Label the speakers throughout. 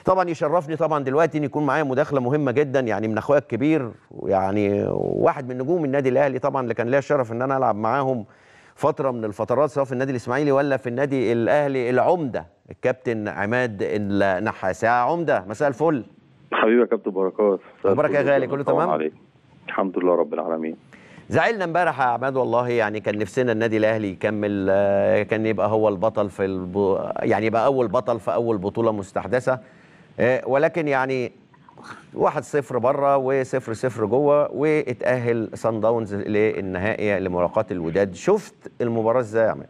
Speaker 1: طبعا يشرفني طبعا دلوقتي ان يكون معايا مداخله مهمه جدا يعني من اخويا الكبير ويعني واحد من نجوم النادي الاهلي طبعا اللي كان ليا الشرف ان انا العب معاهم فتره من الفترات سواء في النادي الاسماعيلي ولا في النادي الاهلي العمده الكابتن عماد النحاس يا عمده مساء الفل
Speaker 2: حبيبي يا كابتن بركات
Speaker 1: اخبارك يا غالي كله تمام
Speaker 2: عليك. الحمد لله رب العالمين
Speaker 1: زعلنا امبارح يا عماد والله يعني كان نفسنا النادي الاهلي يكمل آه، كان يبقى هو البطل في الب... يعني يبقى اول بطل في اول بطوله مستحدثه آه، ولكن يعني 1-0 بره و0-0 جوه واتاهل سان داونز للنهائي لملاقاه الوداد شفت المباراه ازاي يا عماد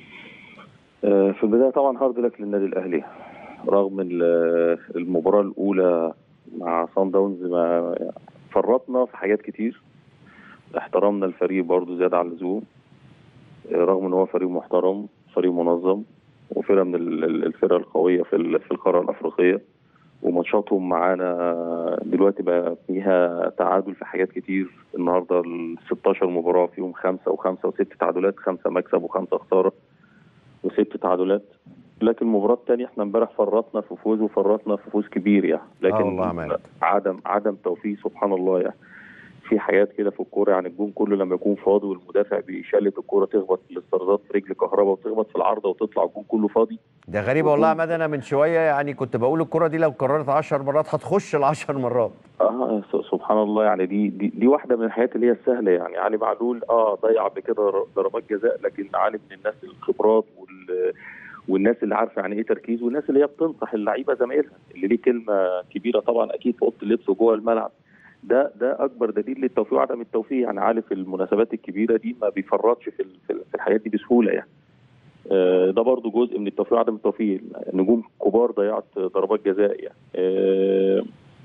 Speaker 2: آه، في البدايه طبعا هارد لك للنادي الاهلي رغم ال- المباراه الاولى مع سان داونز ما فرطنا في حاجات كتير احترمنا الفريق برضو زياده عن اللزوم آه، رغم ان هو فريق محترم فريق منظم وفرقه من ال- ال- الفرق القويه في ال- في القاره الافريقيه وماتشاتهم معانا دلوقتي بقى فيها تعادل في حاجات كتير النهارده ال 16 مباراه فيهم خمسه وخمسه وست تعادلات خمسه مكسب وخمسه خساره وست تعادلات لكن المباراه الثانيه احنا امبارح فرطنا في فوز وفرطنا في فوز كبير يعني لكن
Speaker 1: آه والله يا عماد.
Speaker 2: عدم عدم توفيق سبحان الله يعني في حاجات كده في الكوره يعني الجون كله لما يكون فاضي والمدافع بيشلت الكوره تخبط في الاسترداد في رجل كهرباء وتخبط في العارضه وتطلع الجون كله فاضي
Speaker 1: ده غريبه والله يا عماد انا من شويه يعني كنت بقول الكره دي لو كررت 10 مرات هتخش ال 10 مرات
Speaker 2: اه س- سبحان الله يعني دي دي, دي واحده من الحاجات اللي هي السهله يعني علي معلول اه ضيع قبل كده ر- ضربات جزاء لكن علي من الناس الخبرات وال والناس اللي عارفه يعني ايه تركيز والناس اللي هي بتنصح اللعيبه زمايلها اللي ليه كلمه كبيره طبعا اكيد في اوضه اللبس وجوه الملعب ده ده اكبر دليل للتوفيق وعدم التوفيق يعني علي في المناسبات الكبيره دي ما بيفرطش في ال- في ال- في الحاجات دي بسهوله يعني آه، ده برضو جزء من التوفيق وعدم التوفيق نجوم كبار ضيعت ضربات جزاء يعني آه،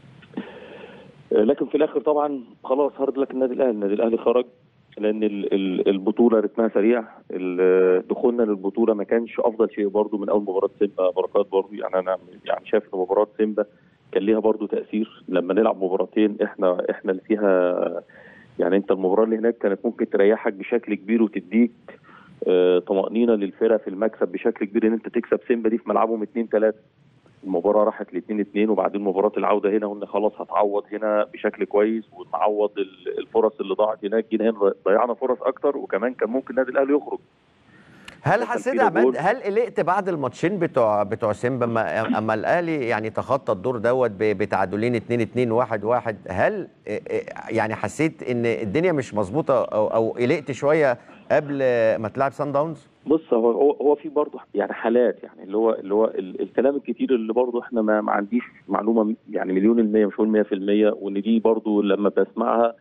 Speaker 2: لكن في الاخر طبعا خلاص هارد لك النادي الاهلي النادي الاهلي خرج لان ال- ال- البطوله رتمها سريع ال- دخولنا للبطوله ما كانش افضل شيء برضو من اول مباراه سيمبا بركات برضو يعني انا يعني شايف ان مباراه سيمبا كان ليها برضو تاثير لما نلعب مباراتين احنا احنا اللي فيها يعني انت المباراه اللي هناك كانت ممكن تريحك بشكل كبير وتديك آه، طمانينه للفرقه في المكسب بشكل كبير ان انت تكسب سيمبا دي في ملعبهم 2 3 المباراه راحت ل 2 2 وبعدين مباراه العوده هنا قلنا خلاص هتعوض هنا بشكل كويس ونعوض ال- الفرص اللي ضاعت هناك جينا هنا ضيعنا فرص اكتر وكمان كان ممكن النادي الاهلي يخرج
Speaker 1: هل
Speaker 2: دخل
Speaker 1: حسيت
Speaker 2: فينا
Speaker 1: يا عماد
Speaker 2: جول.
Speaker 1: هل قلقت بعد الماتشين بتوع بتوع سيمبا اما اما الاهلي يعني تخطى الدور دوت ب- بتعادلين 2 2 1 1 هل إيه إيه يعني حسيت ان الدنيا مش مظبوطه او او قلقت شويه قبل ما تلعب سان داونز؟
Speaker 2: بص هو هو, هو في برضه يعني حالات يعني اللي هو اللي هو ال- الكلام الكتير اللي برضه احنا ما, ما عنديش معلومه يعني مليون المية مش هقول 100% وان دي برضه لما بسمعها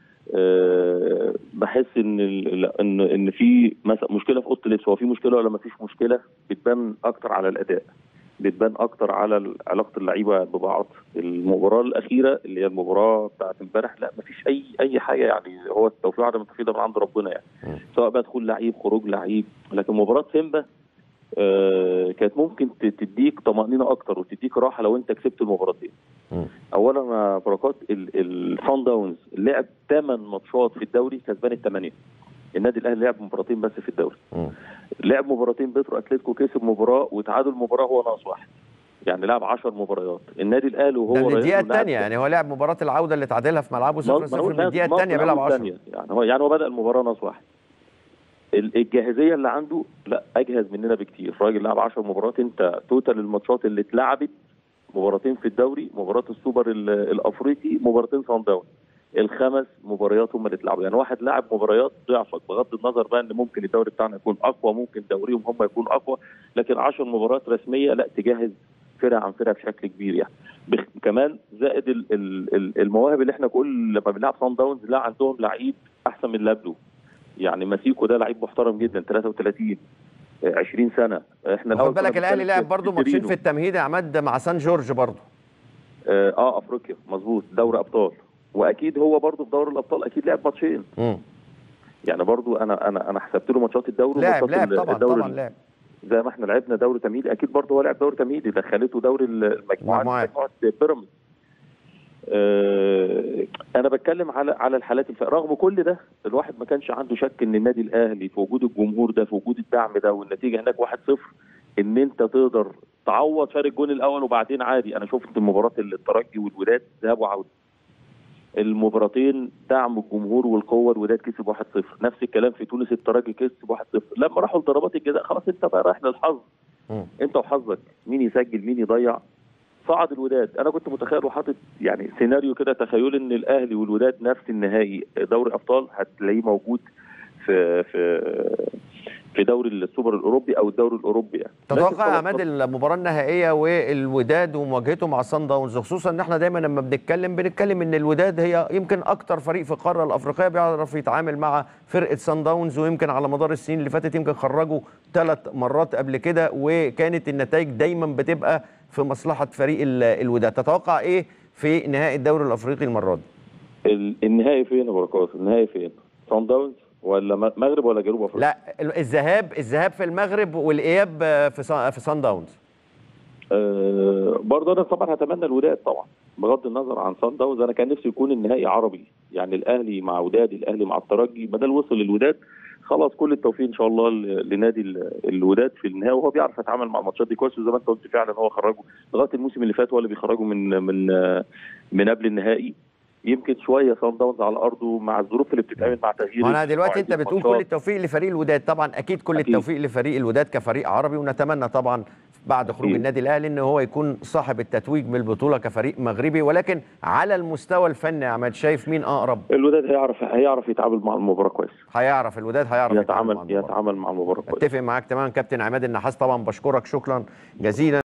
Speaker 2: أه بحس ان ال- ان ان في مثلا مشكله في اوضه اللبس هو في مشكله ولا ما فيش مشكله بتبان اكتر على الاداء بتبان اكتر على ال- علاقه اللعيبه ببعض المباراه الاخيره اللي هي المباراه بتاعت امبارح لا ما فيش اي اي حاجه يعني هو التوفيق عدم التوفيق ده من عند ربنا يعني
Speaker 1: مم.
Speaker 2: سواء بقى دخول لعيب خروج لعيب لكن مباراه سيمبا آه، كانت ممكن ت- تديك طمانينه اكتر وتديك راحه لو انت كسبت المباراتين
Speaker 1: مم.
Speaker 2: اولا يا بركات الصن داونز لعب ثمان ماتشات في الدوري كسبان الثمانيه النادي الاهلي لعب مباراتين بس في الدوري
Speaker 1: مم.
Speaker 2: لعب مباراتين بيترو اتلتيكو كسب مباراه وتعادل مباراه هو ناقص واحد يعني لعب 10 مباريات النادي الاهلي وهو
Speaker 1: ده من الدقيقه
Speaker 2: رياضه لعب
Speaker 1: الثانيه يعني هو لعب مباراه العوده اللي تعادلها في ملعبه 0
Speaker 2: ما
Speaker 1: 0
Speaker 2: هو
Speaker 1: من الدقيقه
Speaker 2: ناقص
Speaker 1: الثانيه بيلعب
Speaker 2: من
Speaker 1: 10
Speaker 2: الثانية. يعني هو يعني هو بدا المباراه ناقص واحد ال- الجاهزيه اللي عنده لا اجهز مننا بكتير الراجل لعب 10 مباريات انت توتال الماتشات اللي اتلعبت مباراتين في الدوري مباراه السوبر ال- الافريقي مباراتين صن داون الخمس مباريات هم اللي اتلعبوا يعني واحد لاعب مباريات ضعفك بغض النظر بقى ان ممكن الدوري بتاعنا يكون اقوى ممكن دوريهم هم يكون اقوى لكن 10 مباريات رسميه لا تجهز فرقه عن فرقه بشكل كبير يعني بخ... كمان زائد ال... ال... ال- المواهب اللي احنا كل لما بنلعب صن داونز لا عندهم لعيب احسن من اللي قبله يعني ماسيكو ده لعيب محترم جدا 33 آه، 20 سنه احنا
Speaker 1: خد
Speaker 2: الأول كنا
Speaker 1: بالك الاهلي
Speaker 2: بنتكلم
Speaker 1: لعب
Speaker 2: في
Speaker 1: برضه ماتشين
Speaker 2: سيرينو.
Speaker 1: في التمهيد يا عماد مع سان جورج برضه
Speaker 2: اه, آه افريقيا مظبوط دوري ابطال واكيد هو برضه في دوري الابطال اكيد لعب ماتشين
Speaker 1: مم.
Speaker 2: يعني برضه انا انا انا حسبت له ماتشات الدوري
Speaker 1: لعب
Speaker 2: وماتشات
Speaker 1: لعب
Speaker 2: ال-
Speaker 1: طبعا
Speaker 2: الدوري
Speaker 1: طبعا لعب
Speaker 2: زي ما احنا لعبنا دوري تمهيدي اكيد برضه هو لعب دوري تمهيدي دخلته دوري المجموعات
Speaker 1: مجموعات.
Speaker 2: مجموعه بيراميدز آه، انا بتكلم على على الحالات الف... رغم كل ده الواحد ما كانش عنده شك ان النادي الاهلي في وجود الجمهور ده في وجود الدعم ده والنتيجه هناك 1-0 ان انت تقدر تعوض فارق الجون الاول وبعدين عادي انا شفت مباراه الترجي والوداد ذهاب وعوده المباراتين دعم الجمهور والقوه الوداد كسب 1-0 نفس الكلام في تونس الترجي كسب 1-0 لما راحوا لضربات الجزاء خلاص انت بقى رايح للحظ
Speaker 1: مم.
Speaker 2: انت وحظك مين يسجل مين يضيع صعد الوداد انا كنت متخيل وحاطط يعني سيناريو كده تخيل ان الاهلي والوداد نفس النهائي دوري ابطال هتلاقيه موجود في في في دوري السوبر الاوروبي او الدوري الاوروبي يعني لكن
Speaker 1: تتوقع يا
Speaker 2: خلاص
Speaker 1: عماد المباراه النهائيه والوداد ومواجهته مع صن داونز خصوصا ان احنا دايما لما بنتكلم بنتكلم ان الوداد هي يمكن اكتر فريق في القاره الافريقيه بيعرف يتعامل مع فرقه صن داونز ويمكن على مدار السنين اللي فاتت يمكن خرجوا ثلاث مرات قبل كده وكانت النتائج دايما بتبقى في مصلحه فريق ال- الوداد تتوقع ايه في نهائي الدوري الافريقي المره دي
Speaker 2: ال- النهائي فين يا بركات النهائي فين صن داونز ولا م- مغرب ولا جنوب افريقيا
Speaker 1: لا ال- الذهاب الذهاب في المغرب والاياب في صن- في صن داونز
Speaker 2: أه برضه انا طبعا هتمنى الوداد طبعا بغض النظر عن صن داونز انا كان نفسي يكون النهائي عربي يعني الاهلي مع وداد الاهلي مع الترجي بدل وصل للوداد خلاص كل التوفيق ان شاء الله ل- لنادي ال- الوداد في النهائي وهو بيعرف يتعامل مع الماتشات دي كويس وزي ما انت قلت فعلا هو خرجه لغايه الموسم اللي فات هو اللي بيخرجه من من آه، من قبل النهائي يمكن شويه صن داونز على ارضه مع الظروف اللي بتتعمل مع تغيير
Speaker 1: وانا دلوقتي انت
Speaker 2: مواعيد
Speaker 1: بتقول كل
Speaker 2: الماتشات.
Speaker 1: التوفيق لفريق الوداد طبعا اكيد كل
Speaker 2: أكيد.
Speaker 1: التوفيق لفريق الوداد كفريق عربي ونتمنى طبعا بعد خروج
Speaker 2: أكيد.
Speaker 1: النادي الاهلي ان هو يكون صاحب التتويج من البطوله كفريق مغربي ولكن على المستوى الفني يا عماد شايف مين اقرب
Speaker 2: الوداد هيعرف هيعرف يتعامل مع المباراه كويس
Speaker 1: هيعرف الوداد هيعرف
Speaker 2: يتعامل
Speaker 1: مع المباراة.
Speaker 2: يتعامل مع المباراه كويس
Speaker 1: اتفق معاك تماما كابتن عماد النحاس طبعا بشكرك شكرا جزيلا